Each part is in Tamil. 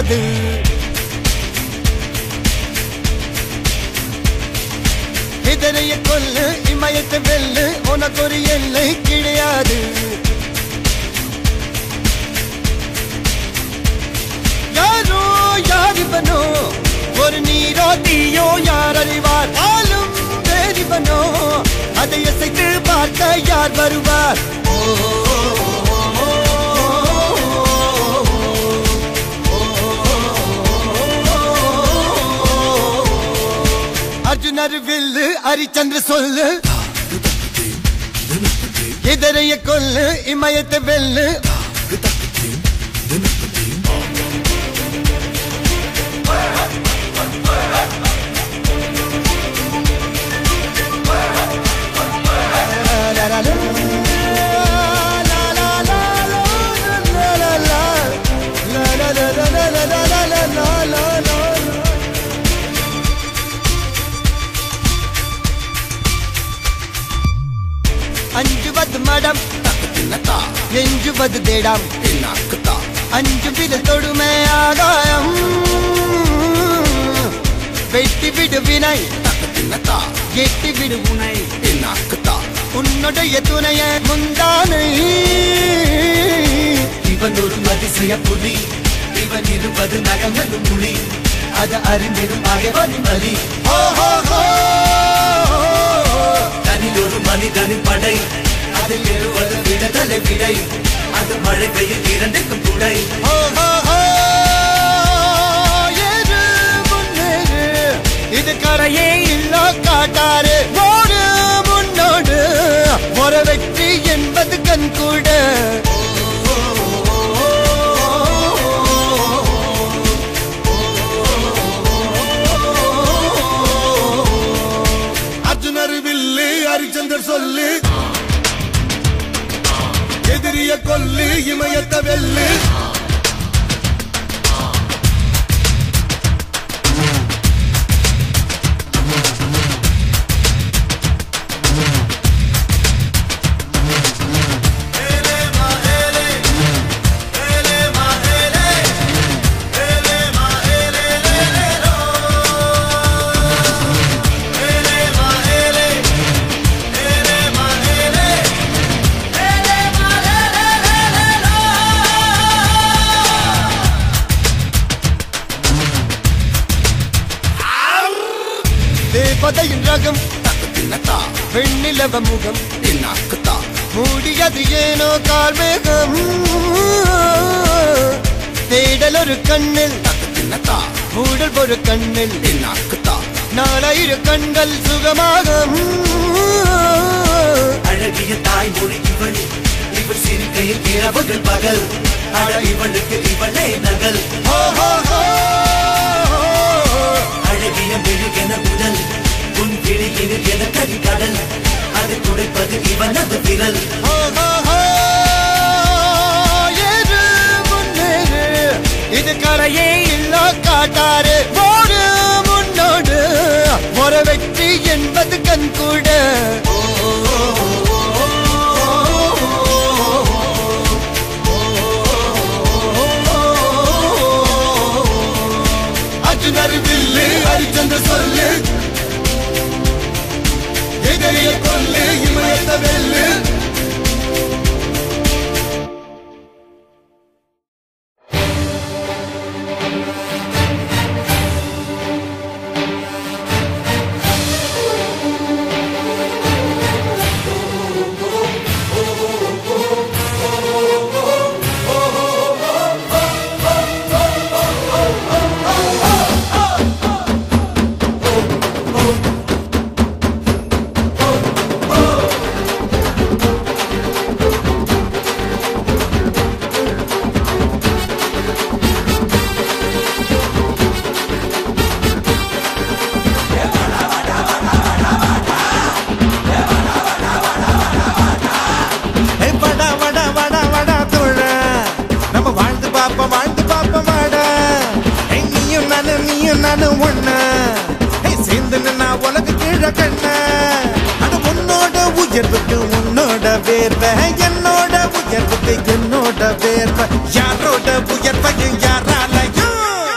கிடையாது இதனைய கொல்லு இமயத்தை வெல்லு உனக்கு ஒரு எல்லை கிடையாது யாரோ யாரிவனோ ஒரு நீரோ தீயோ யார் அறிவார் ஆளும் வேறிவனோ அதை அசைத்து பார்க்க யார் வருவார் அர்ஜுனர் வில்லு ஹரிச்சந்திர சொல்லு இதரைய கொல்லு இமயத்தை வெல்லு அஞ்சுவது மடம் எஞ்சுவது தேடம் அஞ்சு வித தொடுமை ஆகாயம் வெட்டி விடு வினை எட்டி விடு உனை உன்னுடைய துணைய முந்தானை இவன் ஒரு அதிசய புலி இவன் இருப்பது நகங்களும் புலி அது அறிந்திடும் ஆகவனின் வலி ஹோ ஹோ ஹோ தனில் ஒரு மனிதனின் படை அதில் எழுவது விடுதலை விடை அது மழை பெய்யும் இரண்டுக்கும் துணை ஹோ ஹோ ஹோ ஏறு முன்னேறு இது கரையே இல்ல காட்டாரு ஓடு முன்னோடு ஒரு வெற்றி என்பது கண் கூட அர்ஜுனர் வில்லு ஹரிச்சந்தர் சொல்லு எதிரிய கொல்லு இமயத்த வெல்லு தேவதையின் ரகம் வெண்ணிலவ முகம் மூடியது ஏனோ கார்மேகம் தேடல் ஒரு கண்ணில் மூடல் ஒரு கண்ணில் நாலாயிர கண்கள் சுகமாக அழகிய தாய்மொழி இவள் இவள் சிரிக்கையில் இரவுகள் பகல் அழ இவளுக்கு இவளே நகல் அழகிய மெழுகென உடல் உன் கிழியில் என கரிகடல் அதை துடைப்பது இவனது விரல் ஏறு முன்னேறு இது கரையே இல்ல காட்டாரு ஓடு முன்னோடு ஒரு வெற்றி என்பது கண் கூட அர்ஜுனர் வில்லு ஹரிச்சந்தர் சொல்லு எதிரிய கொல்லு இமயத்த வெல்லு ஏய் வடா வடா வடா வடா தோழ நம்ம வாழ்ந்து பாப்போம் வாழ்ந்து பாப்போம் வாடா ஏய் நீயும் நானும் நீயும் நானும் ஒண்ணு ஏய் சேர்ந்து நின்னா உலக கீழ கண்ண அது உன்னோட உயர்வுக்கு உன்னோட வேர்வை என்னோட உயர்வுக்கு என்னோட வேர்வை யாரோட உயர்வையும் யாராலையும்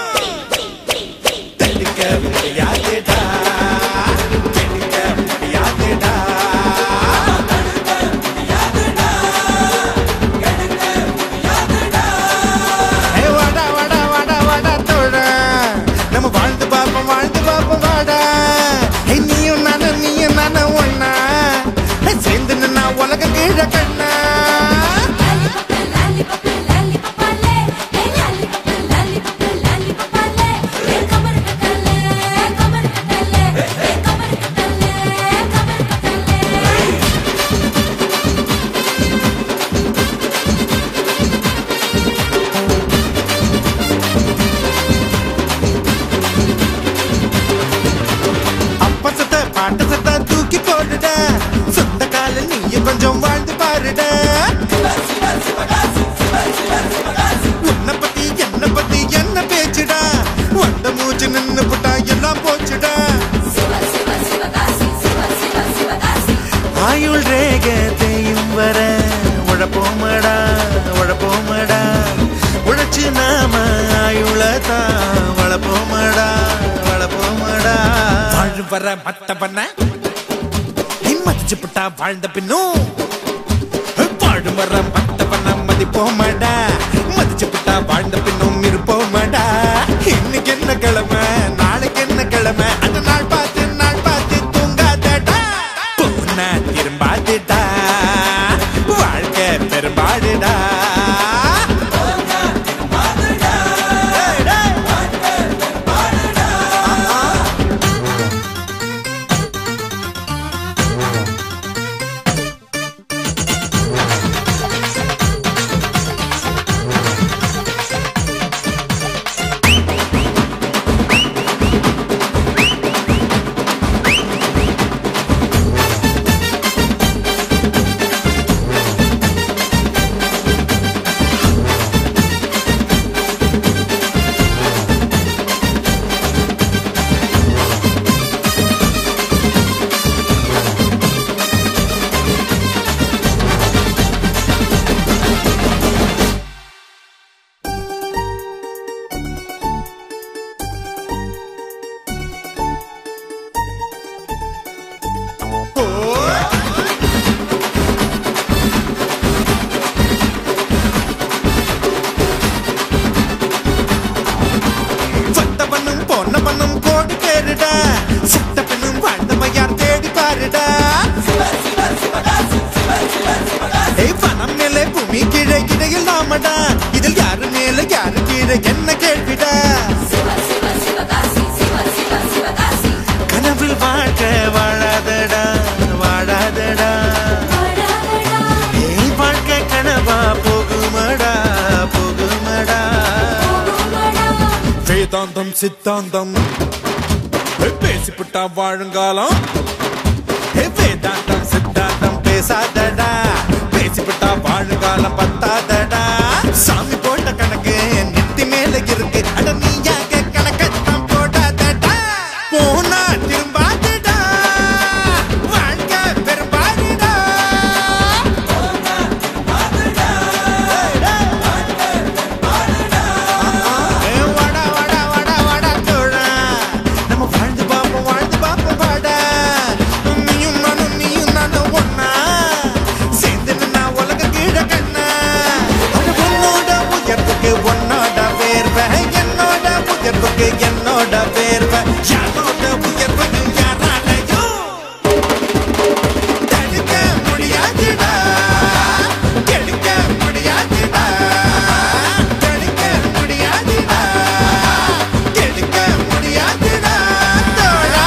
எந்திரிச்சு நின்னு புட்டா எல்லாம் போச்சுடா ஆயுள் ரேக தேயும் வர உழப்போமடா உழப்போமடா உழைச்சு நாம ஆயுளதான் வளப்போமடா வளப்போமடா வாழும் வர மத்த பண்ண நிம்மதிச்சு புட்டா வாழ்ந்த பின்னும் வாழும் வர மத்த பண்ண மதிப்போமடா மதிச்சு புட்டா வாழ்ந்த பின்னும் இருப்போமடா இன்னைக்கு என்ன கிழமை நாளைக்கு என்ன கிழமை அந்த நாள் பார்த்து நாள் பார்த்து தூங்காதடா போனா திரும்பாதுடா வாழ்க்கை பெரும்பாடுடா டேய், டேய். சட்ட பண்ணும் பொண்ண பண்ணும் கோடி பேருடா சட்ட பெண்ணும் வாழ்ந்த யார் தேடி பாருடா ஏய் பணம் மேலே பூமி கீழே இடையில் நாமடா இதில் யாரு மேல யாரு கீழே என்ன கேள்விடா கனவில் வாழ்க்கை வாழாதடா வாழாதடா ஏய் வாழ்க்கை கனவா போகுமடா போகுமடா வேதாந்தம் சித்தாந்தம் பேசிப்புட்டா வாழுங்காலம் ஏ, வேதாந்தம் சித்தாந்தம் பேசாதடா பேசிப்புட்டா வாழுங்காலம் பத்தாதடா சாமி போட்ட கணக்கு நெத்தி மேல இருக்கு அட நீயாக கணக்கத்தான் போடாதடா போனா திரும்பாதடா வாழ்க்கை பெரும்பாடுடா ஏ, வாடா, வாடா, வாடா, வாடா, தோழா. நம்ம வாழ்ந்து பார்ப்போம், வாழ்ந்து பார்ப்போம், வாடா. நீயும் நானும், நீயும் நானும் ஒண்ணா. சேர்ந்து நின்னா உலக கீழே கண்ணா. அட உன்னோட உயர்வுக்கு உன்னோட வேர்வை, என்னோட உயர்வுக்கு என்னோட வேர்வை. யாரோட உயர்வையும் யாராலையும் தடுக்க முடியாதுடா கெடுக்க முடியாதுடா தடுக்க முடியாதுடா கெடுக்க முடியாதுடா தோழா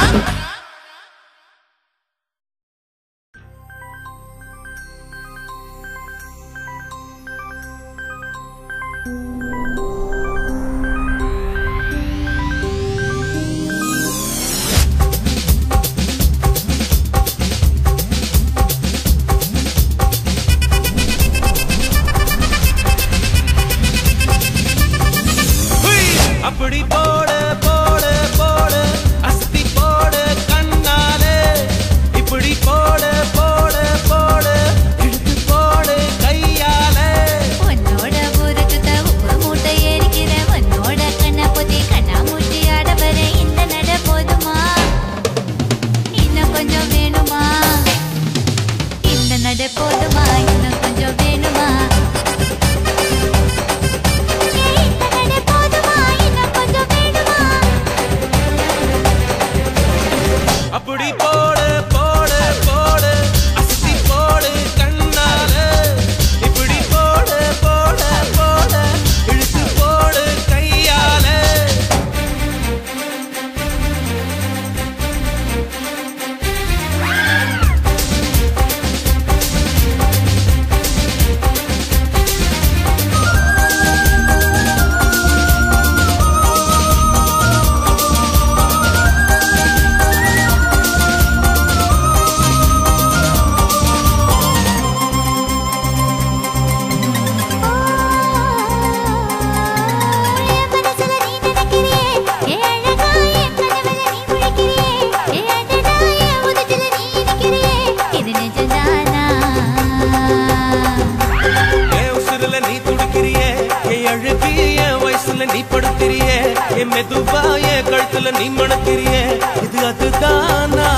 மெதுவா என் கழுத்துல நீ மணக்கிறிய இது அதுதானா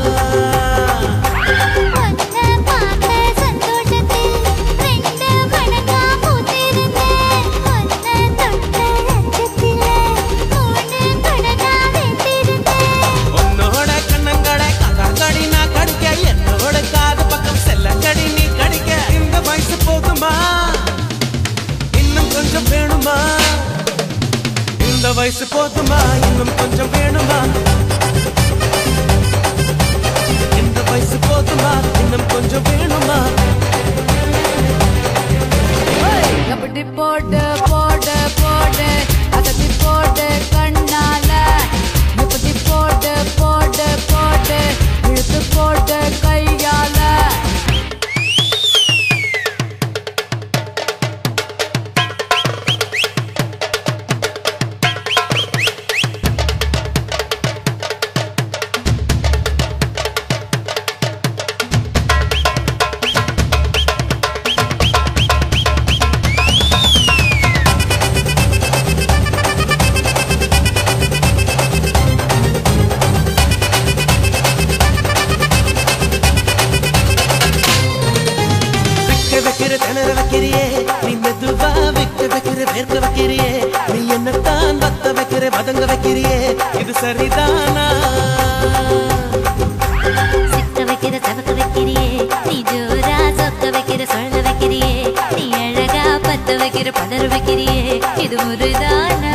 ஒன்ன பார்த்த சந்தோஷத்தில் ரெண்டு மடங்கா பூத்திருந்தேன் ஒன்ன தொட்ட லட்சத்திலே மூணு மடங்கா வெந்திருந்தேன் உன்னோட கண்ணங்கடை கதாங்கடி நான் கடிக்க என்னோட காது பக்கம் செல்லங்கடி நீ கடிக்க இந்த வயசு போதுமா இன்னும் கொஞ்சம் வேணுமா இந்த வயசு போதுமா இன்னும் கொஞ்சம் வேணுமா இந்த வயசு போதுமா இன்னும் கொஞ்சம் வேணுமா எப்படி போட்டு போட்டு போட்டு அதட்டி போட்டு கண்ணால எப்படி போட்டு போட்டு போட்டு இழுத்து போட்டு கையால விக்க வைக்கிற திணற வைக்கிறியே நீ மெதுவா விக்க வைக்கிற வேர்க்க வைக்கிறியே நீ என்னத்தான் வத்த வைக்கிற வதங்க வைக்கிறியே இது சரிதானா சிக்க வைக்கிற சவக்க வைக்கிறியே நீ ஜோரா சொக்க வைக்கிற சொல்ல வைக்கிறியே நீ அழகா பத்த வைக்கிற பதற வைக்கிறியே இது முருதானா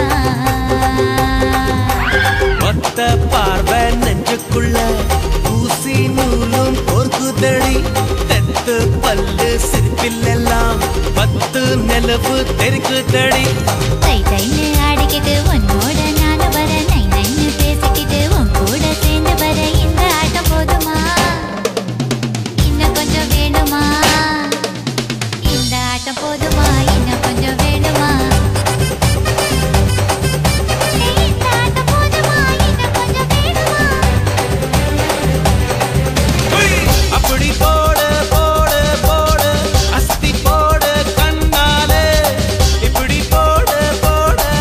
ஒத்த பார்வை நெஞ்சுக்குள்ள ஊசி நூலும் கோர்க்குதடி தெத்து பல்லு சிரிப்பில் எல்லாம் பத்து நிலவு தெருக்குதடி தை தைன்னு ஆடிக்கிட்டு உன்னோட நானும் வர நை நைன்னு பேசிக்கிட்டு உன் கூட சேர்ந்து வர இந்த ஆட்டம் போதுமா இன்னும் கொஞ்சம் வேணுமா இந்த ஆட்டம் போதுமா இன்னும் கொஞ்சம் வேணுமா ஏய், இந்த ஆட்டம் போதுமா இன்னும் கொஞ்சம் வேணுமா அப்படி போடு போடு போடு அஸ்தி போடு கண்ணாலே இப்படி போடு போடு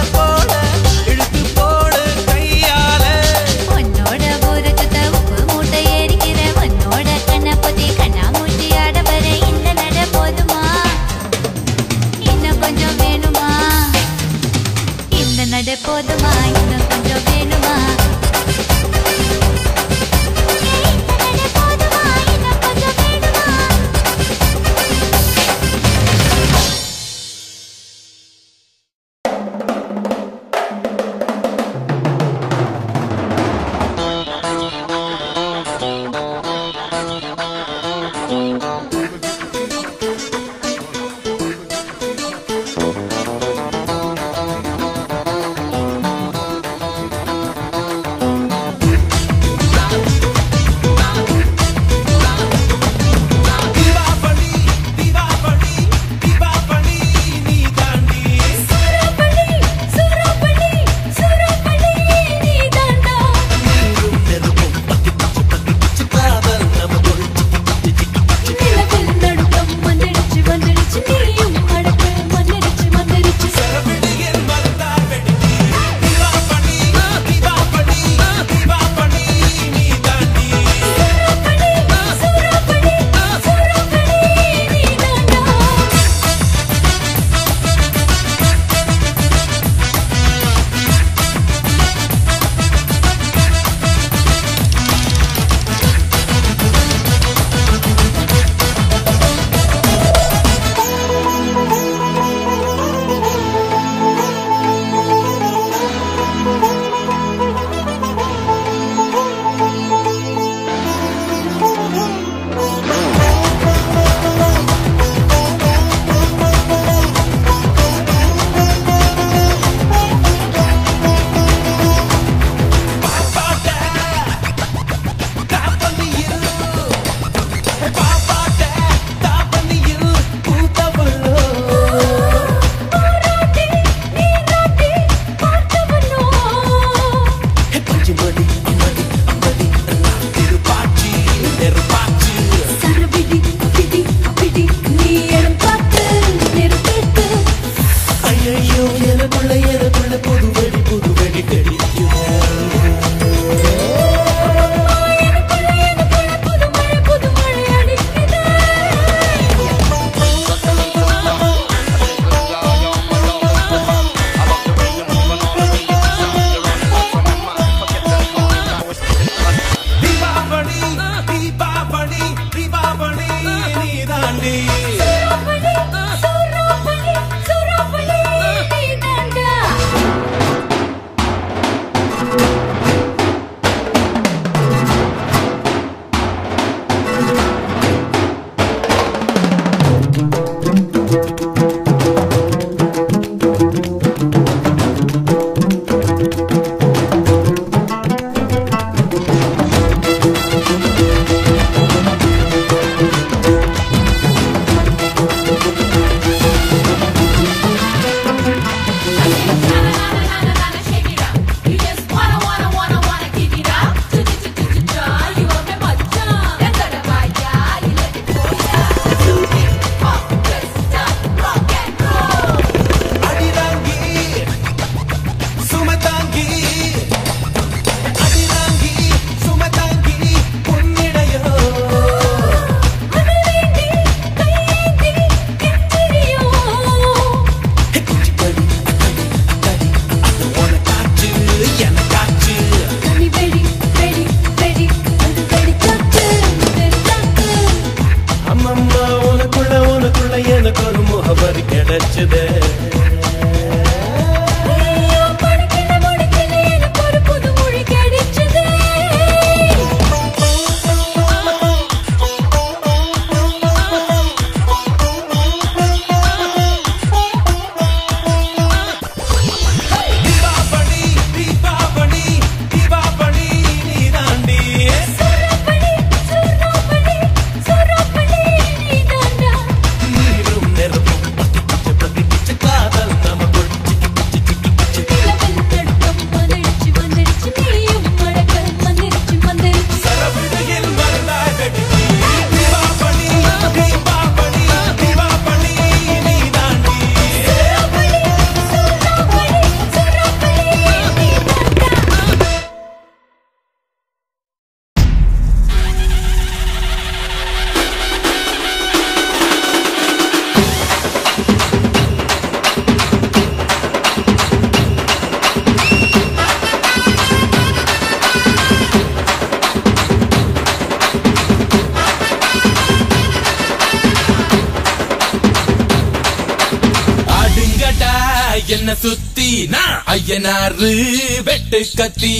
ஐயனாறு வெட்டு கத்தி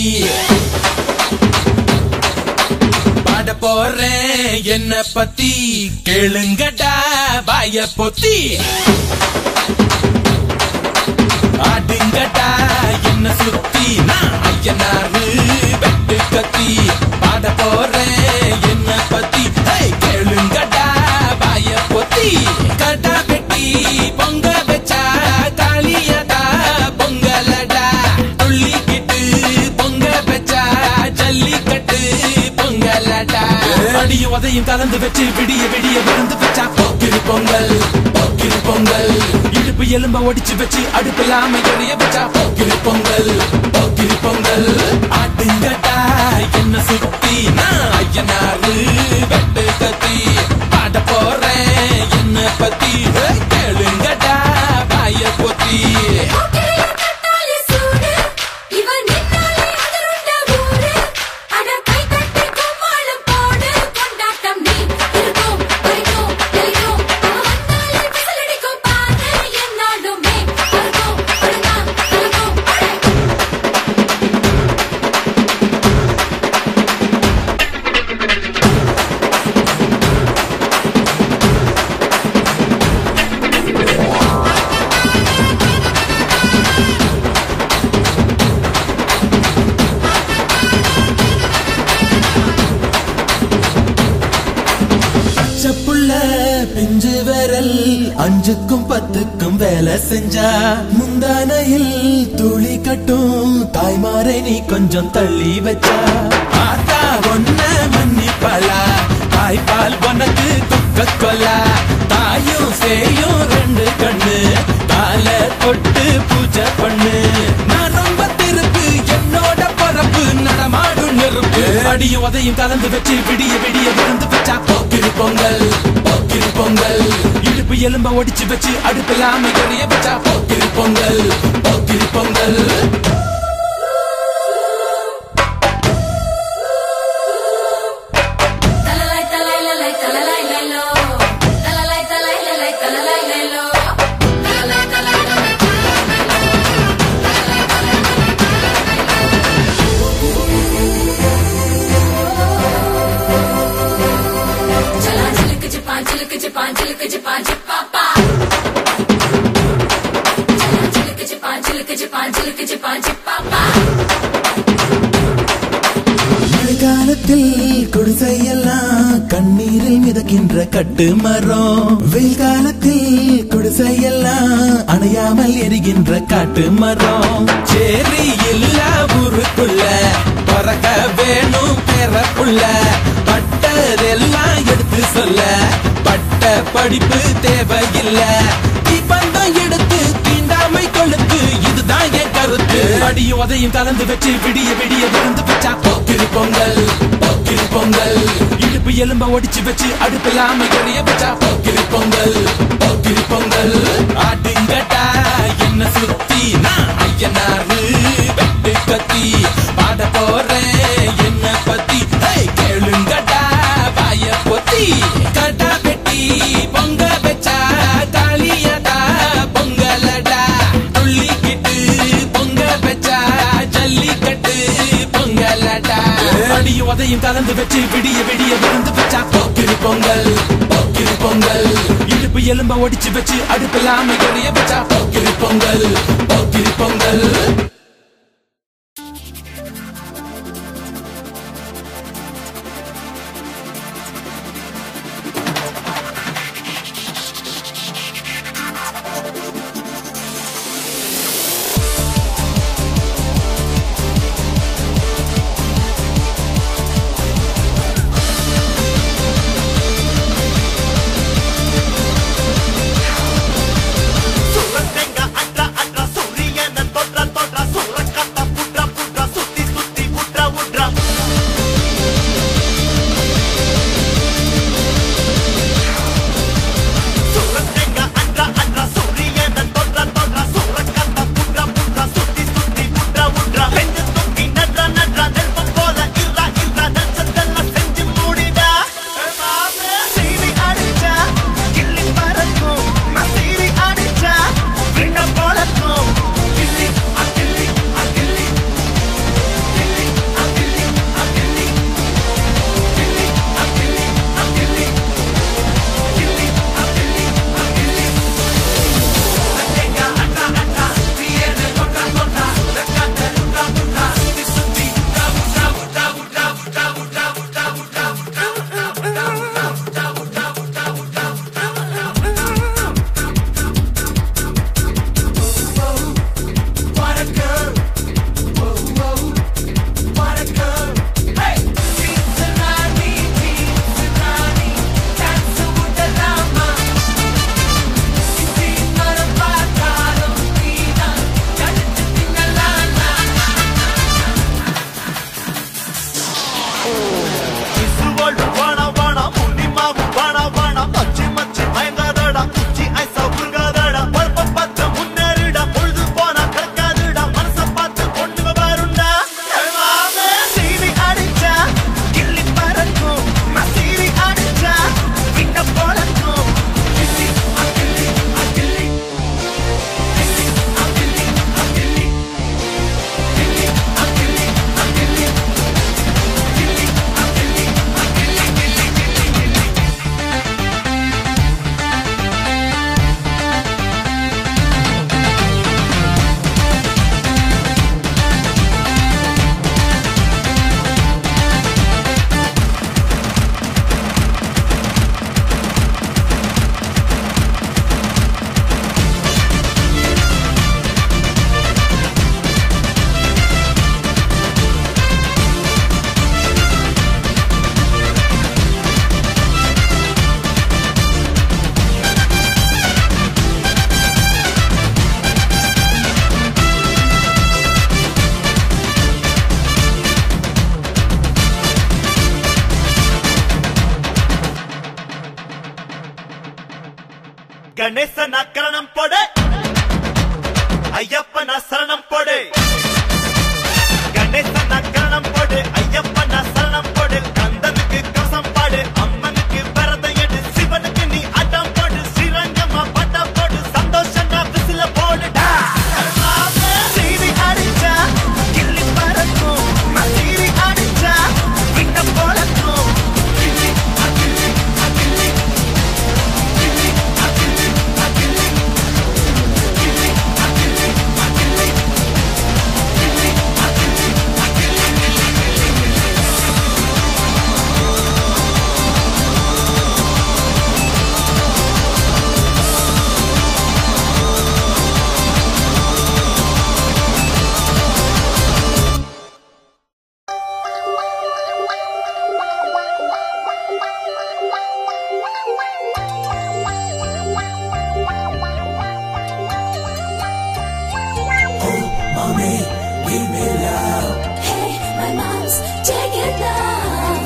பாட போறேன் என்ன பத்தி கேளுங்கடா வாய பொத்தி ஆடுங்கடா என்ன சுத்தி நான் ஐயனாரு வெட்டு கத்தி பாட போறேன் என்ன பத்தி ஹே, கேளுங்கடா வாய பொத்தி கடா வெட்டி பொங்க வச்சா காளியதா பொங்கலடா துள்ளிக்கிட்டு பொங்க வச்சா ஜல்லிக்கட்டு பொங்கலடா அடியும் உதையும் கலந்து வச்சு விடிய விடிய விழுந்து வச்சா போக்கிரி பொங்கல் போக்கிரி பொங்கல் இடுப்பு எலும்ப ஒடிச்சு வச்சு அடுப்பில்லாம எரிய வச்சா போக்கிரி பொங்கல் போக்கிரி பொங்கல் ஆட்டுங்கட்டா என்ன சுத்தி நான் ஐயனாரு வெட்டு கத்தி பாட போறேன் என்ன பத்தி ஹே, கேளுங்கடா வாய பொத்தி பச்சைப்புள்ள பிஞ்சு விரல் அஞ்சுக்கும் பத்துக்கும் வேலை செஞ்சா முந்தானையில் துளி கட்டும் தாய்மாரை நீ கொஞ்சம் தள்ளி வச்சா ஆத்தா ஒன்ன மன்னிப்பலா தாய்ப்பால் உனக்கு குக்க கொல்லா தாயும் சேயும் ரெண்டு கண்ணு கால தொட்டு பூஜை பண்ணு நான் ரொம்ப திருப்பு என்னோட பரப்பு நடமாடும் நெருப்பு அடியும் உதையும் கலந்து வச்சு விடிய விடிய விழுந்து வச்சா போக்கிரி பொங்கல் போக்கிரி பொங்கல் இடுப்பு எலும்ப ஒடிச்சு வச்சு அடுப்பில்லாம எரிய வச்சா போக்கிரி பொங்கல் போக்கிரி பொங்கல் மழைக்காலத்தில் குடிசையெல்லாம் கண்ணீரில் மிதக்கின்ற கட்டு மரம் வெயில் காலத்தில் குடிசையெல்லாம் அணையாமல் எரிகின்ற காட்டு மரம் சேரி இல்லா ஊருக்குள்ள பறக்க வேணும் பிறப்புள்ள பட்டதெல்லாம் எடுத்து சொல்ல பட்ட படிப்பு தேவையில்லை பந்தம் எடுத்து தீண்டாமை கொழுத்து இதுதான் என் கருத்து அடியும் உதையும் கலந்து வச்சு விடிய விடிய விழுந்து வச்சா போக்கிரி பொங்கல் போக்கிரி பொங்கல் இடுப்பு எலும்ப ஒடிச்சு வச்சு அடுப்பில்லாம எரிய வச்சா போக்கிரி பொங்கல் போக்கிரி பொங்கல் ஆட்டுங்கட்டா என்ன சுத்தி நான் ஐயனாரு வெட்டு கத்தி பாட போறேன் என்ன பத்தி ஹே, கேளுங்கடா வாய பொத்தி கடா வெட்டி பொங்க வச்சா காளியதா பொங்கலடா துள்ளிக்கிட்டு பொங்க வச்சா ஜல்லிக்கட்டு பொங்கலடா அடியும் உதையும் கலந்து வச்சு விடிய விடிய விழுந்து வச்சா போக்கிரி பொங்கல் போக்கிரி பொங்கல் இடுப்பு எலும்ப ஒடிச்சு வச்சு அடுப்பில்லாம எரிய வச்சா போக்கிரி பொங்கல் போக்கிரி பொங்கல் சுரத்தெங்க அற்ற அற்ற சூரியன தொற்ற தொற்ற கணேசன் அக்கரணம் போடு ஐயப்பன் சரணம் போடு கணேசன் அக்கரணம் போடு ஐயப்பன் சரணம் போடு கந்தனுக்கு கவசம் பாடு அம்மனுக்கு விரதம் எடு சிவனுக்கு நீ அடம் போடு ஸ்ரீரங்கமா பட்டம் போடு சந்தோஷம் விசில போடுடா சீறி அடிச்சா கிள்ளி பறக்கும் சீறி அடிச்சா விட்ட போலக்கும் Hey, my mom's take it down.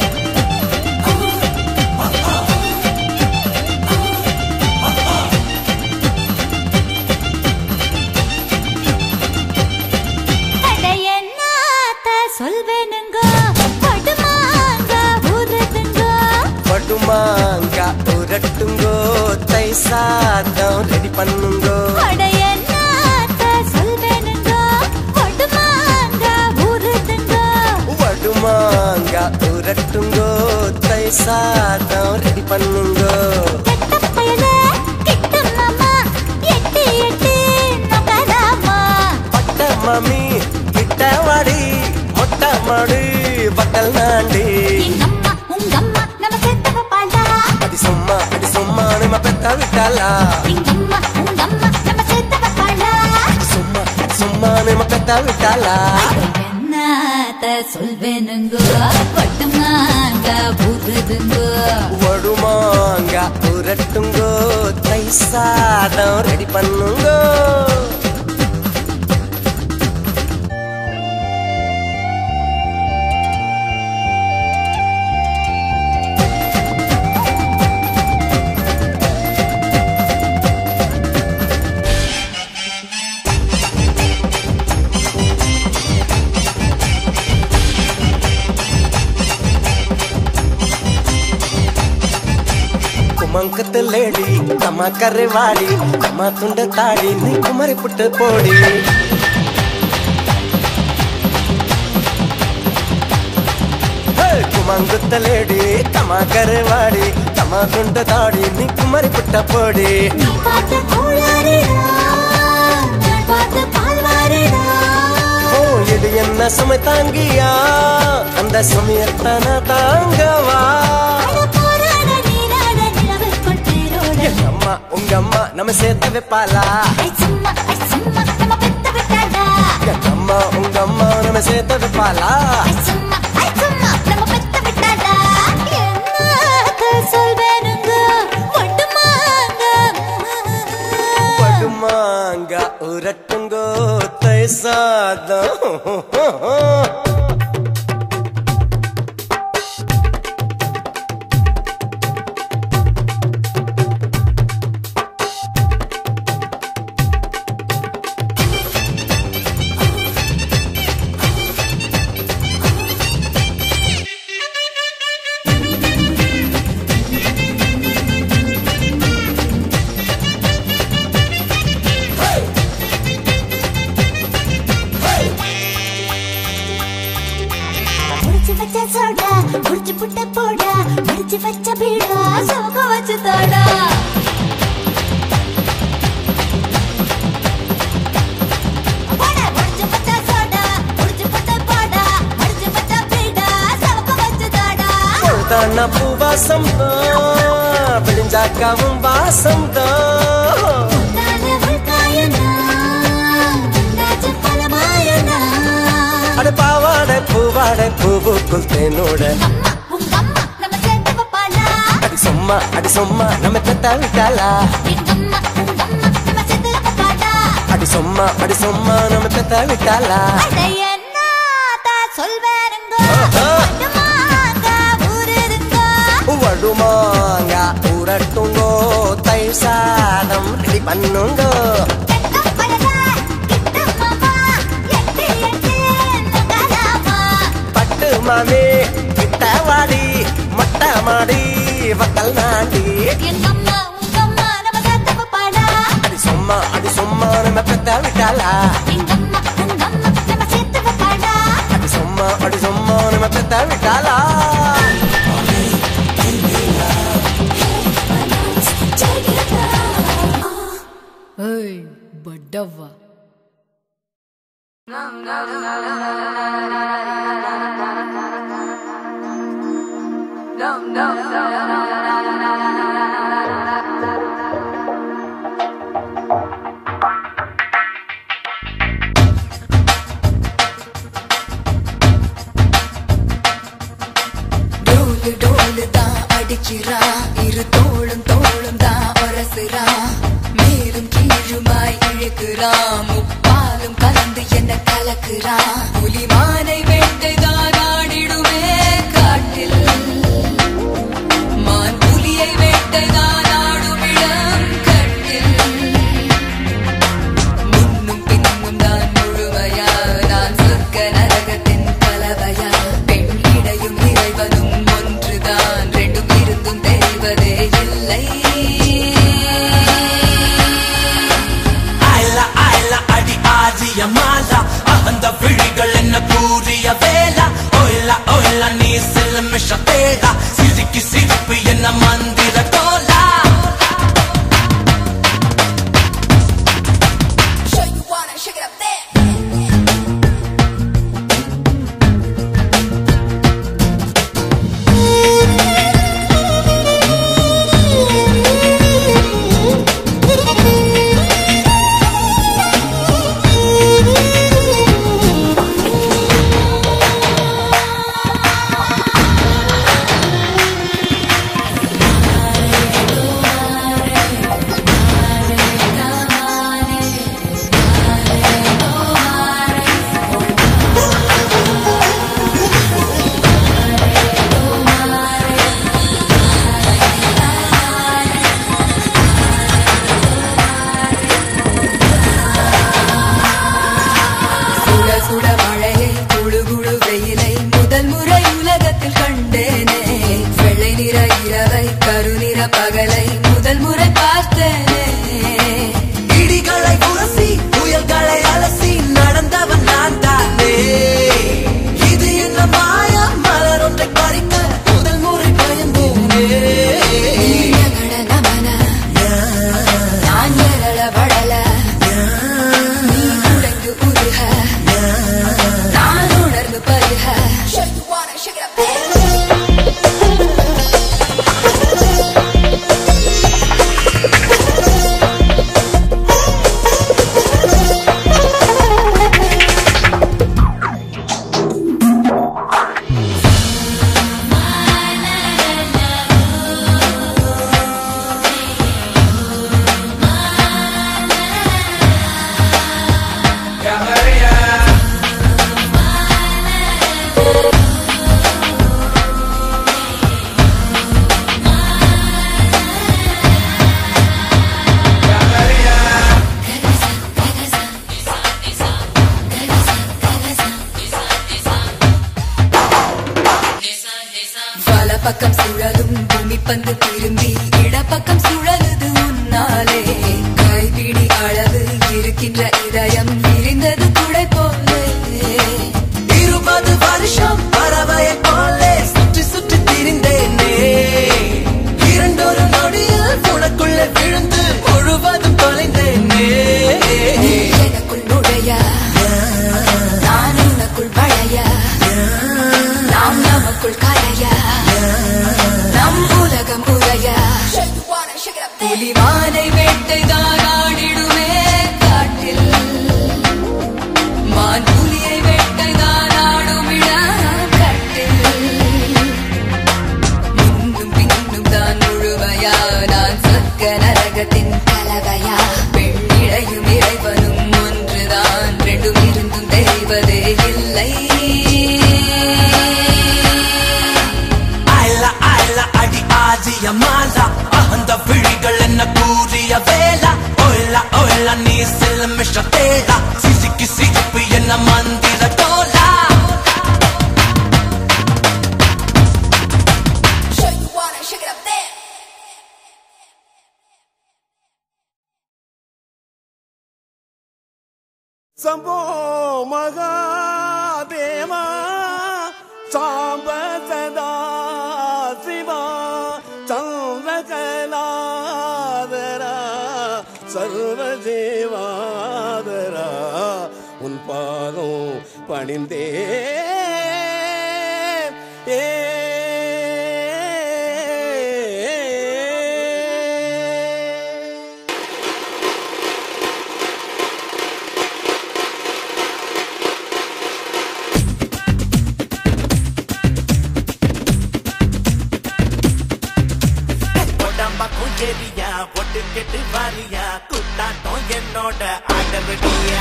அடையன்னாத்த சொல்வேனுங்க படுமாங்க ஊதுதுங்க படுமாங்க உரட்டுங்கோ தை சாதம் ரெடி பண்ணுங்கோ அடையன்னாத்த சொல்வேனுங்க படுமாங்க ஊதுதுங்க படுமாங்க உரட்டுங்கோ தை சாதம் ரெடி பண்ணுங்கோ கெட்ட பயலே கிட்ட மாமா எட்டி எட்டி நகராமா பட்ட மாமி கிட்ட வாடி மொட்டை மாடு பக்கல் நாண்டி எங்கம்மா உங்கம்மா நம்ம சேர்த்து பாடா அடி சும்மா அடி சும்மா நம்ம பெத்த விட்டாலா எங்கம்மா உங்கம்மா நம்ம சேர்த்து பாடா சும்மா அடி சும்மா நம்ம பெத்த விட்டாலா என்னத்த சொல்வேனுங்க பட்டுமாங்க ஊதுதுங்க வடுமாங்க உரட்டுங்கோ தை சாதம் ரெடி பண்ணுங்கோ ಕುಮಂಕದ ಲೇಡಿ ಕಮ ಕರೆವಾಡಿ ಕಮ ತುಂಡ ತಾಡಿ ನೀ ಕುಮರಿ ಪುಟ್ಟ ಪೋಡಿ ಹೇ, ಕುಮಂಕದ ಲೇಡಿ ಕಮ ಕರೆವಾಡಿ ಕಮ ತುಂಡ ತಾಡಿ ನೀ ಕುಮರಿ ಪುಟ್ಟ ಪೋಡಿ நீ பார்த்த கோளாறுடா நான் பார்த்த பால்வாறுடா ஓ இது என்ன சுமை தாங்கியா அந்த சுமையத்தான தாங்கவா அட போராட நீராட நிலவுக்குள் தேரோட எங்க அம்மா உங்க அம்மா நம்ம சேர்த்து வைப்பாளா ஐ சும்மா ஐ சும்மா நம்ம பெத்த விட்டாடா எங்க அம்மா உங்க அம்மா நம்ம சேர்த்து வைப்பாளா ஐ சும்மா ஐ சும்மா நம்ம பெத்த விட்டாடா என்னத்த சொல்வேனுங்க ஒட்டுமாங்க படுமாங்க உரட்டுங்கோ தை சாதம் முடிச்சு வச்ச சோடா முடிச்சு புட்ட போடா முடிச்சு வச்ச பீடா சோக வச்சு தோடா போடா, முடிச்சு வச்ச சோடா, முடிச்சு புட்ட போடா, முடிச்சு வச்ச பீடா, சோக வச்சு தோடா. பொழுதான பூவாசம் தான் விடிஞ்சாக்காவும் வாசம் தான் உன்னால உள்காயனா, உன்னாச்சு பலமாயனா. அட பாவாடை பூவாடை பூவுக்குள் தேனோட அம்மா, உங்க அம்மா நம்ம சேர்த்து வைப்பாளா? அடி சும்மா அடி சும்மா நம்ம பெத்த விட்டாளா எங்க அம்மா, உங்க அம்மா நம்ம சேர்த்து வைப்பாளா? அடி சும்மா அடி சும்மா நம்ம பெத்த விட்டாளா அட என்னத்த சொல்வேனுங்க ஆஹா. மட்டுமாங்க ஊருதுங்க வடுமாங்க உரட்டுங்கோ தை சாதம் தாரம் ரெடி பண்ணுங்க பட்டு மாமே கிட்ட வாடி மொட்டை மாடி வக்கல் நாடி அடி சும்மா அடி சும்மா நம்ம பெத்த விட்டாளா அடி சும்மா அடி சும்மா நம்ம பெத்த விட்டாளா ஏய் பட்டவா டோலு டோலு தான் அடிக்கிறான் இரு தோளும் தோளும் தான் உரசுறான் மேலும் கீழுமாய் இழுக்கிறான் முப்பாலும் கலந்து என்ன கலக்குறான் புலிமானை வேட்டைதான் ஆடிடுமே காட்டில் மான் புலியை வேட்டைதான் ஆடும் இடம் கட்டில் முன்னும் பின்னும் தான் முழுமையா நான் சொர்க்க நரகத்தின் கலவையா பெண் இடையும் இறைவனும் ஒன்றுதான் ரெண்டும் இருந்தும் தெரிவதே இல்லை ஆயில ஆயில அடி ஆதிய மாலா அந்த விழிகள் என்ன கூறிய வேலா ஓயில ஓயில நீ சில மிஷ தேடா சிரிக்கு சிரிப்பு என்ன மந்திர கோலா Show you wanna shake it up there. சுட சுட மழையை குழு குழு வெயிலை முதல் முறை உலகத்தில் கண்டேனே வெள்ளை நிற இரவை கருநிற பகலை முதல் முறை பார்த்தேனே இடிகளை உரசி புயல்களை அலசி நடந்தவன் நான் தானே இது என்ன மாயா மலர் ஒன்றை பறிக்க முதல் முறை பயந்தேனே நீலகட நமன நான் எழல வடல நீ உடைந்து உருக நான் உணர்ந்து பருக Show you wanna shake it up there. வல பக்கம் சுழலும் பூமி பந்து திரும்பி இடப்பக்கம் சுழலுது உன்னாலே கைபிடி அளவு இருக்கின்ற இதயம் விரிந்தது குடை போலே இருபது வருஷம் பறவையை போலே சுற்றி சுற்றி திரிந்தேனே இரண்டொரு நொடியில் உனக்குள்ளே விழுந்து முழுவதும் தொலைந்தேனே நீ எனக்குள் நுழைய நான் உனக்குள் வளைய நாம் நமக்குள் கரைய நம் உலகம் உரைய புலிமானை வேட்டைதான் ஆடிடுமே காட்டில் மான் புலியை வேட்டைதான் ஆடும் இடம் கட்டில் முன்னும் பின்னும் தான் முழுமையா நான் சொர்க்க நரகத்தின் கலவையா பெண்ணிடையும் இறைவனும் ஒன்றுதான் ரெண்டும் இருந்தும் தெரிவதே இல்லை சம்போ மகாதேவா சாம்ப சதா சிவா சந்திரகலாதரா சர்வஜேவாதரா உன் பாதம் பணிந்தே ஏ உடம்பக்கும் எரியா பொட்டு கெட்டு வாரியா குத்தாட்டம் என்னோட ஆடவடியா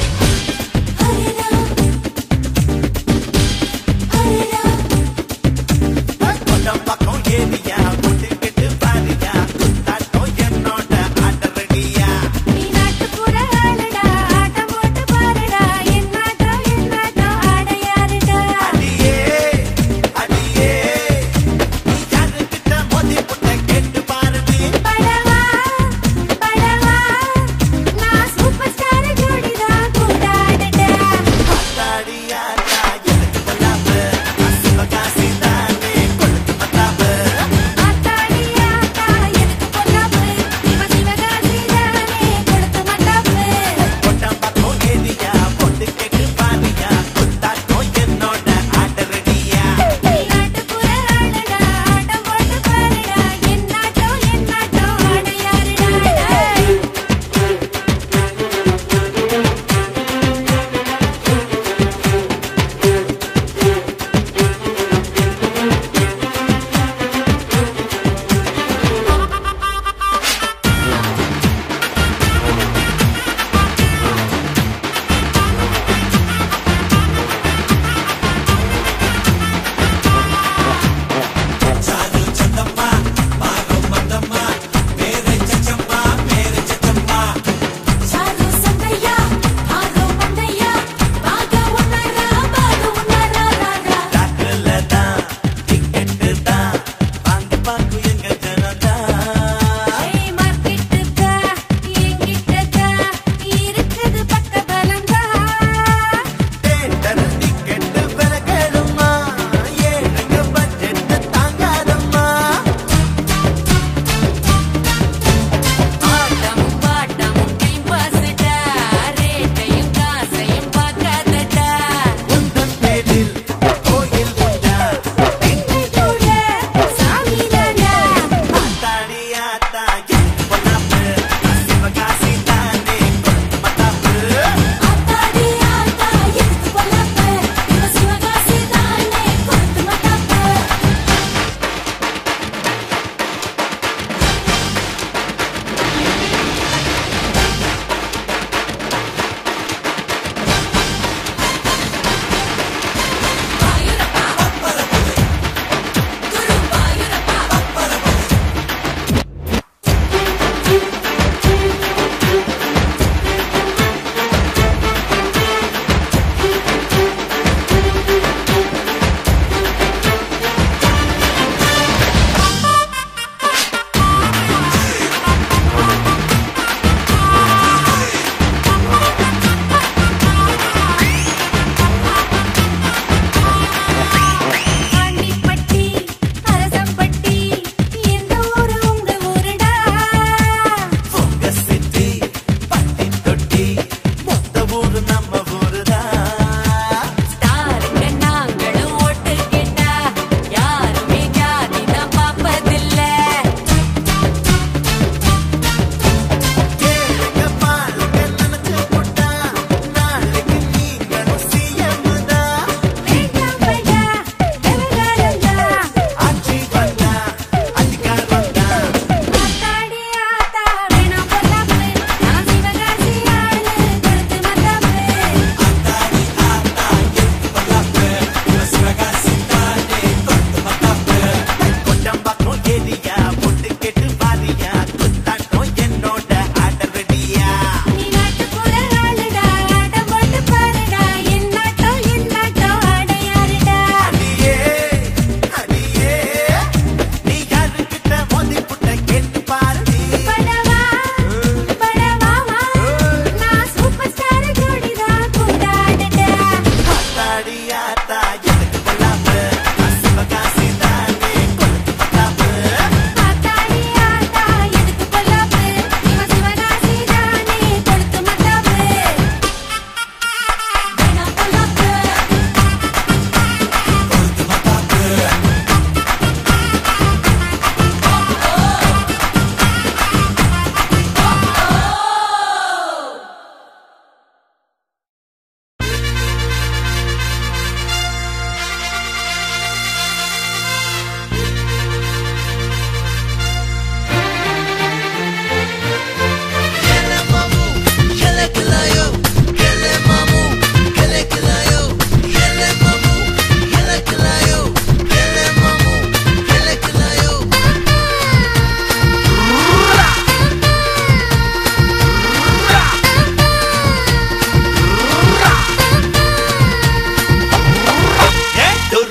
உடம்பக்கும் எரியா பொட்டு கெட்டு வாரியா குத்தாட்டம் என்னோட ஆடவடியா நீ நாட்டுப்புற ஆளுடா ஆட்டம் போட்டு பாருடா என் நாட்டம் என் நாட்டம் ஆட யாருடா அடியே அடியே நீ யாருக்கிட்ட மோதி புட்ட கேட்டு பாருடி படவா படவா நான் சூப்பர் ஸ்டார் ஜோடிதான் கூடாடடா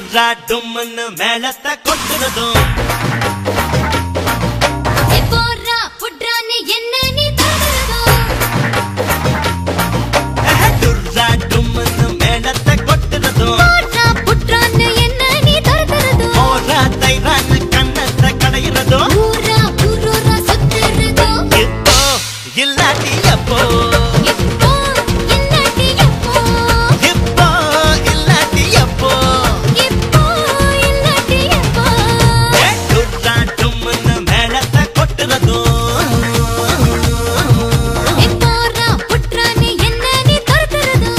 டுர்ரா டும்னு மேளத்தை கொட்டுறதும் ஏ போறா புட்ரான்னு என்ன நீ தருகிறதோ டுர்ரா டும்னு மேளத்தை கொட்டுறதும் போறா புட்ரான்னு என்ன நீ தருகிறதோ ஓரா தைரான்னு கண்ணத்தை கடையிறதும் ஊரா ஊரூரா சுத்துறதோ இப்போ இல்லாட்டி எப்போ இப்போ இல்லாட்டி எப்போ இப்போ இல்லாட்டி எப்போ இப்போ இல்லாட்டி எப்போ டுர்ரா டும்னு மேளத்தை கொட்டுறதும் ஏ போறா புட்ரான்னு என்ன நீ தருகிறதோ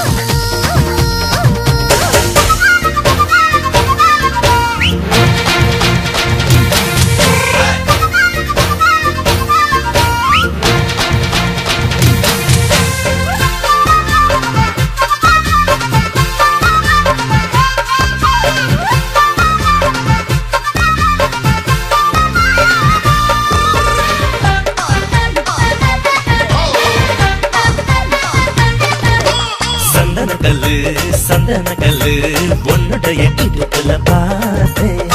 சந்தன கல்லு சந்தன கல்லு உன்னுடைய இடுப்புல பார்த்தேன்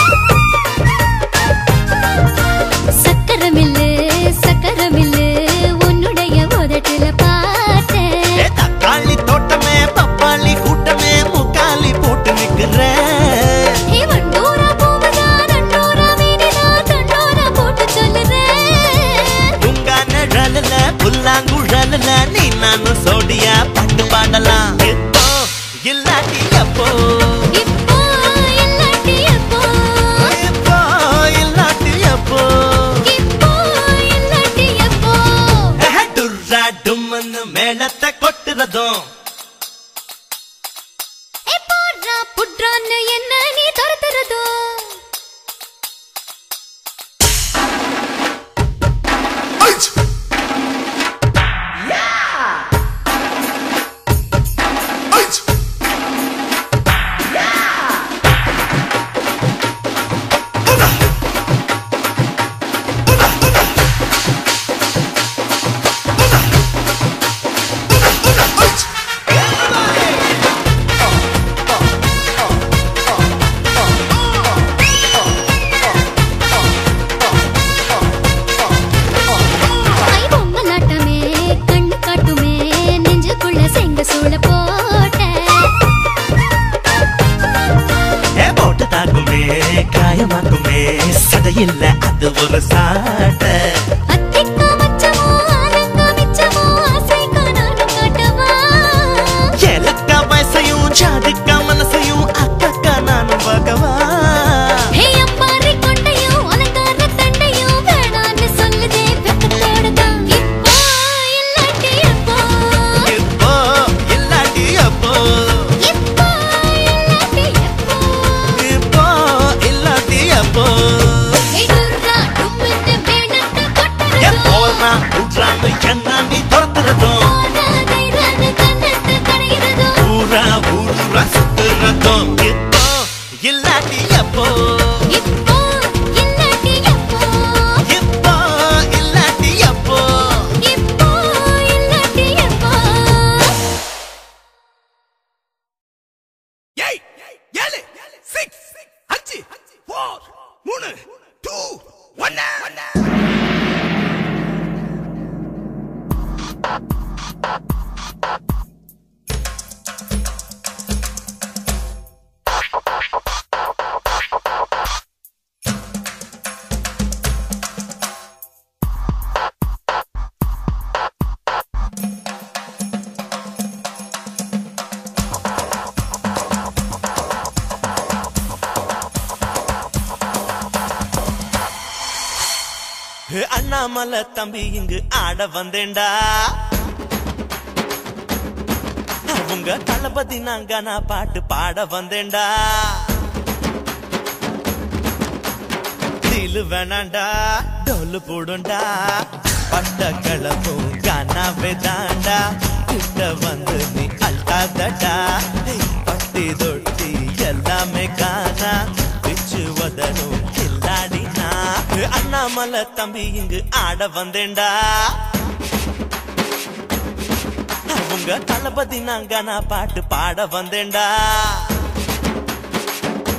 சக்கரமில்லு சக்கரமில்லு உன்னுடைய உதட்டுல பார்த்தேன் ஏ தக்காளி தோட்டமே பப்பாளி கூட்டமே முக்காலி போட்டு நிக்கிறேன் ஹே வண்டூரா பூவதா நண்டூரா வீதிதா தண்டூரா போட்டு சொல்லுறேன் உங்க நிழலுல புல்லாங்குழலுல நீ நானும் சோடியா பாட்டு பாடலாம் இப்போ இல்லாட்டி எப்போ இப்போ இல்லாட்டி எப்போ இப்போ இல்லாட்டி எப்போ இப்போ இல்லாட்டி எப்போ ஏ, டுர்ரா டும்னு மேளத்தை கொட்டுறதும் ஏ போடுறா புட்ரான்னு என்ன நீ துரத்துறதோ ஐ பொம்மலாட்டமே கண்ணு காட்டுமே நெஞ்சுக்குள்ள செங்க சூழ போட்ட ஏ போட்டு தாக்குமே காயமாக்குமே சதையில்ல அது ஒரு சாட்டை அத்திக்கா மச்சமோ ஆனங்க மிச்சமோ ஆசை காணாலும் காட்டவா ஏலக்க வயசையும் ஜாதிக்க மனசையும் அக்கக்கா நானும் பார்க்கவா ஹே அம்பாரி கொண்டையும் அலங்கார தண்டையும் வேணான்னு சொல்லுதே வெக்கத்தோட தான் இப்போ இல்லாட்டி எப்போ இப்போ இல்லாட்டி எப்போ இப்போ இல்லாட்டி எப்போ இப்போ இல்லாட்டி எப்போ எடுறா டும்மிட்டு வேணத்தை ஏ கொட்டுறதோ போனா உட்றான்னு என்ன நீ துரத்துறதும் போராதை ராது கண்ணத்தை கடைகிறதோ ஊரா ஊரா சுத்துறதும் இப்போ இல்லாட்டி எப்போ இப்போ இல்லாட்டி எப்போ இப்போ இல்லாட்டி எப்போ இப்போ இல்லாட்டி எப்போ ஏய் ஏழு சிக்ஸ் அஞ்சு ஃபோர் மூணு டூ ஒன்னு ஏ அண்ணாமலை தம்பி இங்கு ஆட வந்தேன்டா உங்க தளபதி நாங்க நான் பாட்டு பாட வந்தேன்டா திலு வேணாண்டா டோலு போடுண்டா பட்ட கிளப்பும் கானாவே தாண்டா கிட்ட வந்து நீ அல்டாதடா பட்டி தொட்டி எல்லாமே காணா பிச்சு வதனும் கில்லாடினா அண்ணாமலை தம்பி இங்கு ஆட வந்தேன்டா உங்க தளபதி நாங்க நான் பாட்டு பாட வந்தேன்டா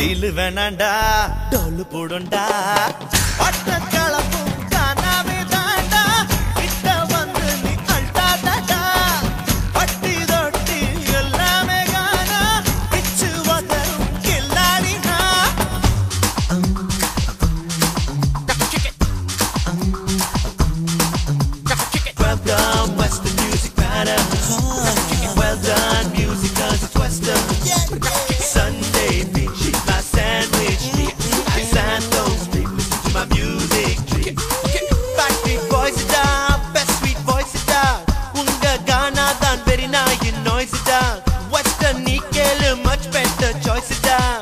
டீலு வேணாண்டா டோலு போடுண்டா பட்ட கலப்பும் காணாமே தாண்டா கிட்ட வந்து நீ அழ்டாதடா பட்டி தொட்டி எல்லாமே காணா பிச்சு வதரும் கில்லாடினா Well done, Western music matter. Well done, music cause it's Western. Sunday beach, eat my sandwich. I Santos, they listen to my music. Backbeat voice it down, best sweet voice it down. உங்க கானா தான் very nice, you noise it down. Western நீ கேளு, much better choice it down.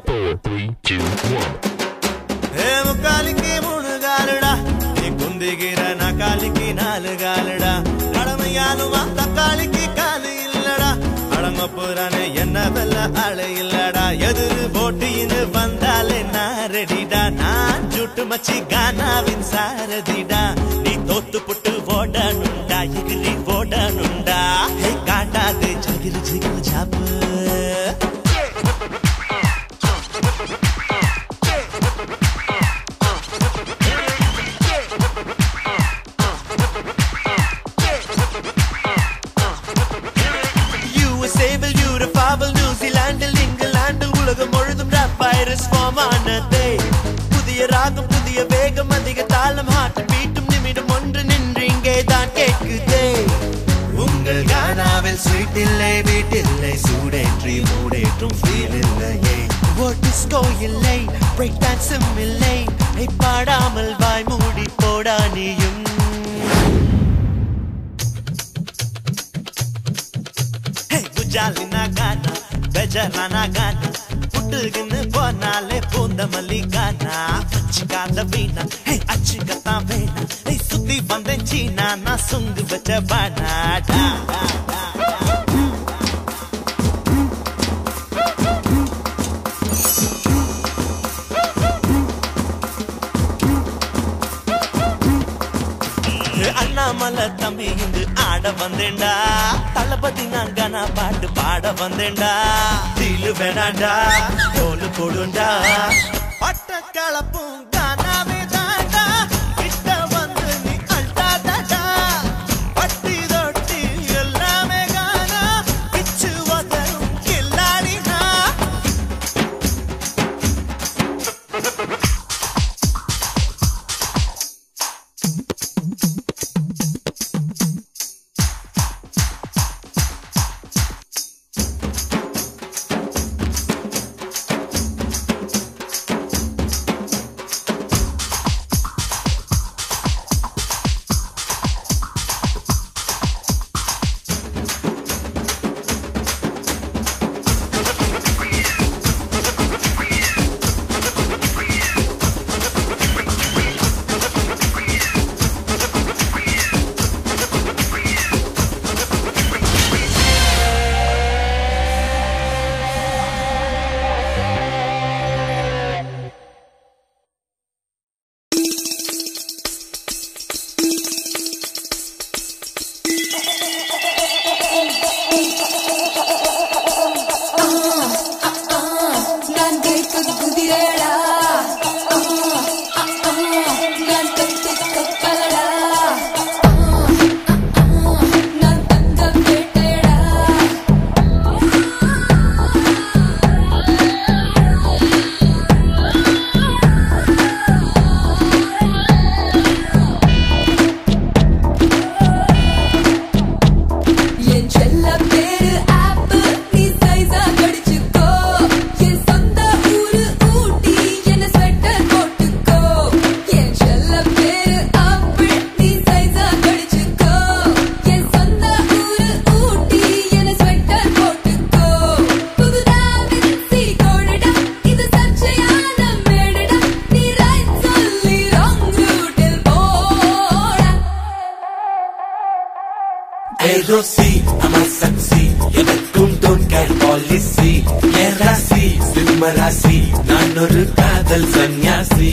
ஏ முக்காலிக்கு மூணு காலுடா நீ குந்திகிற நக்காலிக்கு நாலு காலுடா கடமையானுமா தக்காளிக்கு காலு இல்லடா அடங்க போறானே என்ன வெல்ல ஆளு இல்லடா எதிரு போட்டின்னு வந்தாலே நான் ரெடிடா நான் ஜுட்டு மச்சி கானாவின் சாரதிடா நீ தோத்து புட்டு ஓடணுண்டா எகிரி ஓடணுண்டா ஹே காட்டாது ஜகிரு ஜிகிரு ஜாப்பு USA வில் யூரோப்பாவில் நியூசிலாண்டில் இங்கிலாந்தில் உலகம் முழுதும் ரேப் வைரஸ் ஃபார்ம் ஆனதே புதிய ராகம் புதிய வேகம் அதிக தாளம் ஹார்ட் பீட்டும் நிமிடம் ஒன்று நின்று இங்கே தான் கேட்குதே உங்கள் கானாவில் ஸ்வீட் இல்லை வீட்டில்லை சூடேற்றி மூடேற்றும் ஃபீல் இல்லையே ஒரு டிஸ்கோ இல்லை பிரேக் டான்ஸும் இல்லை ஐ, பாடாமல் வாய் மூடி போடா நீயும் குஜாலினா கானா பெஜரானா கானா புட்டுக்குன்னு போனாலே பூந்த மல்லி கானா வச்சுக்காத வீணா ஹே அச்சுக்கத்தான் வேணா ஹே சுத்தி வந்தேன் சீனா நான் சுங்கு வச்ச பானாடா அண்ணாமலை தம்பி இங்கு ஆட வந்தேன்டா தளபதி நாங்கனா பாட்டு பாட வந்தேன்டா தீலு வேணாண்டா தோலு கொடுண்டா பட்ட கலப்பும் கானாவே தாண்டா கிட்ட வந்து நீ அழ்டாதடா பட்டி தொட்டி எல்லாமே காணா பிச்சு வதரும் கில்லாடினா நான் கேட்க குதிரேடா நான் தத்து கப்பலடா நான் தங்க பேட்டையடா என் செல்ல பேரு ஆப்பு நீ சைஸா கடிச்சுக்கோ என் சொந்த ஊரு ஊட்டி என்ன ஸ்வெட்டர் போட்டுக்கோ என் செல்ல பேரு ஆப்பிள் நீ சைஸா கடிச்சுக்கோ என் சொந்த ஊரு ஊட்டி என்ன ஸ்வெட்டர் போட்டுக்கோ புதுதா விசி கோடடா இது சர்ச்சையான மேடடா நீ ரைட் சொல்லி ராங் ரூட்டில் போடா ஏதோ சி அம்மா சக்சி எனக்கும் டோன்ட் கேர் பாலிசி என் ராசி சிம்ம ராசி நான் ஒரு காதல் சன்னியாசி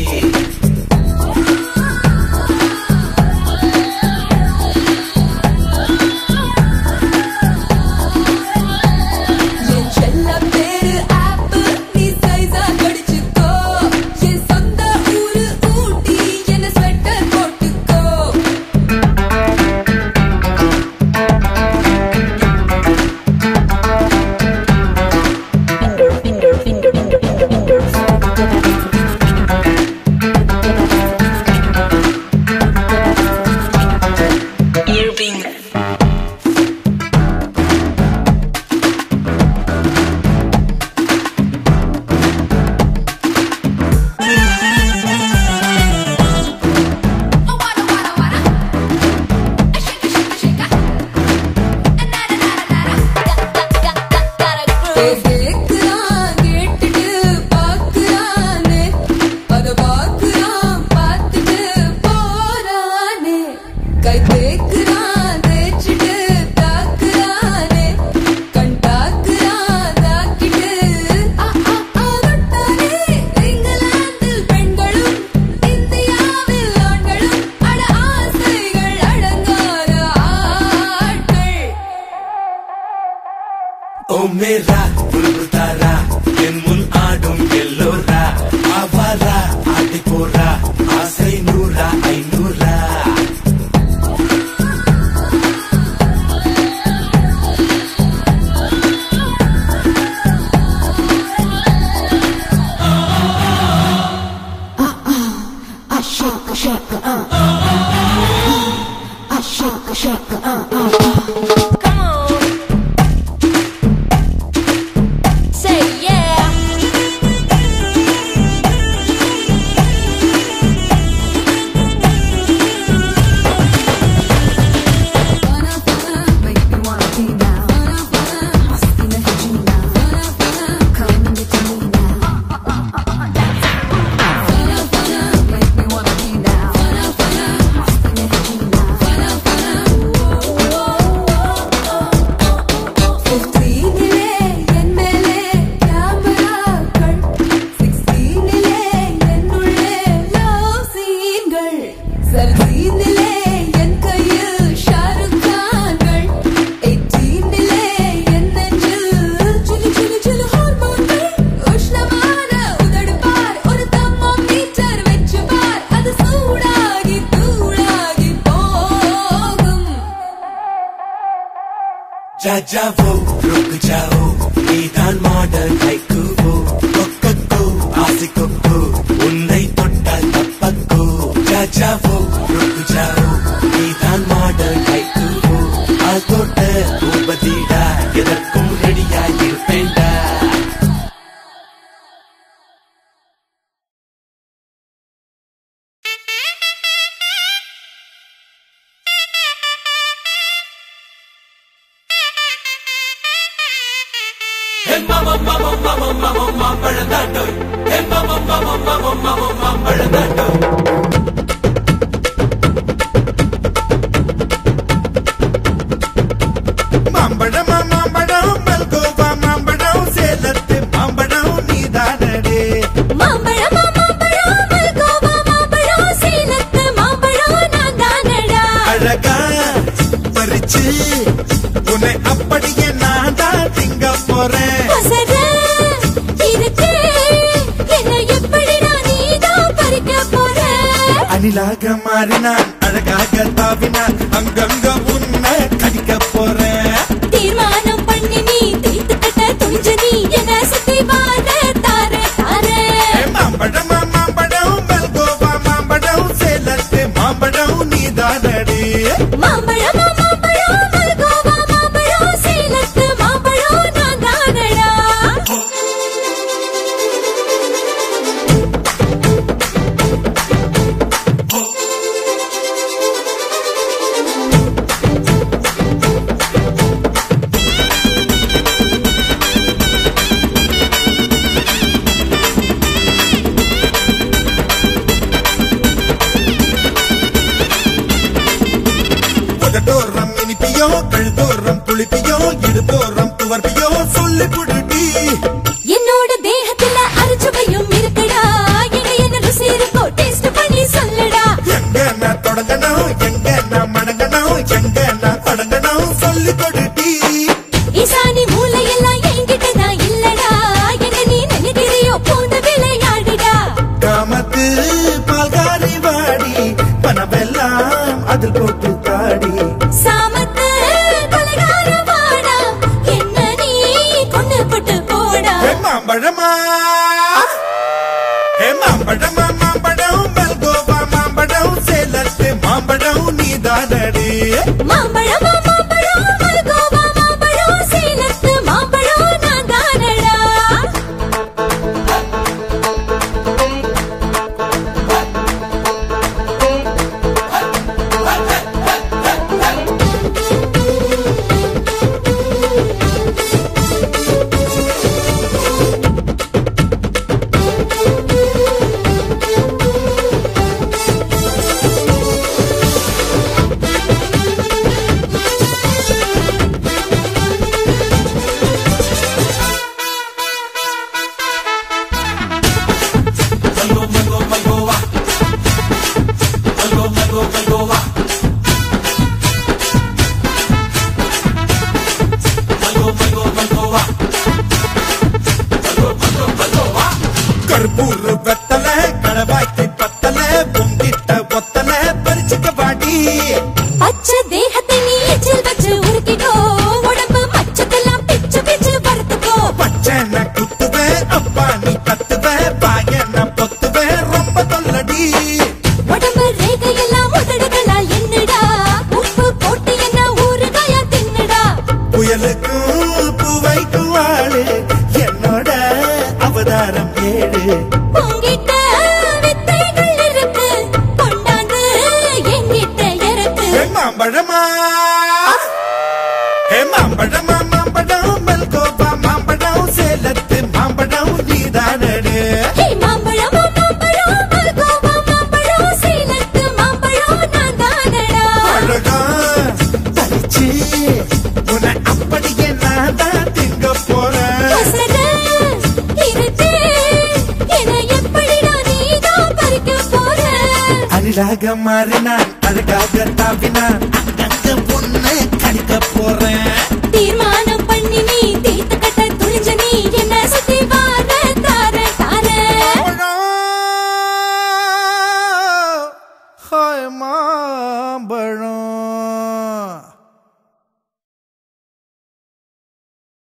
என் செல்ல பேரு ஆப்பு நீ சைஸா ஜாஜாவோ ருக்கு ஜாவோ நீதான் மாடல் ஹைக்குவோ கொக்கோ ஆசி கொக்கோ உன்னை தொட்டால் தப்பக்கோ ஜாஜாவோ ருக்கு ஜாவோ நீதான் மாடல் ஹைக்குவோ ஆள் தொட்ட பூபதிடா எதற்கும் ரெடியாயிருப்பேன்டா மாம்பழம் மாம்பழம் மல்கோவா மாம்பழம் சேலத்து மாம்பழம் நீதானடே மாம்பழம் மாம்பழம் மல்கோவா மாம்பழம் சேலத்து மாம்பழம் நான் தானடா அழகா பறிச்சு உன்னை அப்படியே நான் தான் திங்க போறேன் ஒசர இருக்கு என்ன எப்படிடா நீதான் பறிக்க போற அணிலாக மாறினான் அழகாக தாவினான் அங்கங்க உன்னை கடிக்க போறேன் தீர்மானம் பண்ணி நீ தீர்த்து கட்ட துணிஞ்சு நீ என்ன சுத்தி வாழ தார தார மாம்பழம் மாம்பழம் மல்கோவா மாம்பழம் சேலத்து மாம்பழம் நீதானடே மாம்பழம் மாம்பழம் மல்கோவா மாம்பழம் சேலத்து மாம்பழம் நான் தானடா உதட்டோரம் இனிப்பியோ கழுத்தோரம் புளிப்பியோ இடுப்போரம் துவர்ப்பியோ சொல்லி புடுடி என்னோட தேகத்துல அரிச்சுவையும் இருக்குடா எங்க என்ன ருசி இருக்கோ டேஸ்ட் பண்ணி சொல்லுடா எங்க நான் தொடங்கணும் எங்க நான் மடங்கணும் எங்க நான் தொடங்கணும் சொல்லி கொடுடி ஈசானி மூளையெல்லாம் என்கிட்ட தான் இல்லடா என்ன நீ நினைக்கிறியோ போன விளையாடுடா காமத்து பால்காரி வாடி பணமெல்லாம் அதில் போட்டு தாடி சாமத்து கொலைகார வாடா என்ன நீ கொண்டு போட்டு போடா ஹே மாம்பழமா ஹே மாம்பழமா மாம்பழம் மல்கோவா மாம்பழம் சேலத்து மாம்பழம் நீதானடி மாம்பழம் மாம்பழம் மல்கோவா மாம்பழம் சேலத்து மாம்பழம் நான் தானடா கற்பூர் வெத்தல கடவாய்க்கு பத்தல பொங்கிட்ட ஒத்தல பறிச்சுக்க வாடி பச்சை தேகத்தை நீ எச்சில் வச்சு உருக்கிக்கோ உடம்பு மச்சத்தெல்லாம் பிச்சு பிச்சு வறுத்துக்கோ பச்சனை குத்துவேன் அப்பா நீ கத்துவேன் பாயன பொத்துவேன் ரொம்ப தொல்லடி உடம்பு ரேகையெல்லாம் உதடுகளால் என்னடா உப்பு போட்டு என்ன ஊறுகாயா தின்னுடா புயலுக்கும் பூவைக்கும் ஆளு என்னோட அவதாரம் ஏழு உங்கிட்ட வித்தைகள் இருக்கு கொண்டாந்து எங்கிட்ட இருக்கு ஹே மாம்பழமா ஹே மாம்பழமா மாம்பழம் மல்கோவா மாம்பழம் சேலத்து மாம்பழம் நீதானடு ஹே மாம்பழம் மாம்பழம் மல்கோவா மாம்பழம் சேலத்து மாம்பழம் நான் தானடா அழகா பறிச்சு உன்னை அப்படியே நான் தான் திங்க போறேன் ஒசர இருக்கு என்ன எப்படிடா நீதான் பறிக்க போற அணிலாக மாறினான் அழகாக தாவினான் அங்கங்க பொண்ணு கடிக்க போறேன்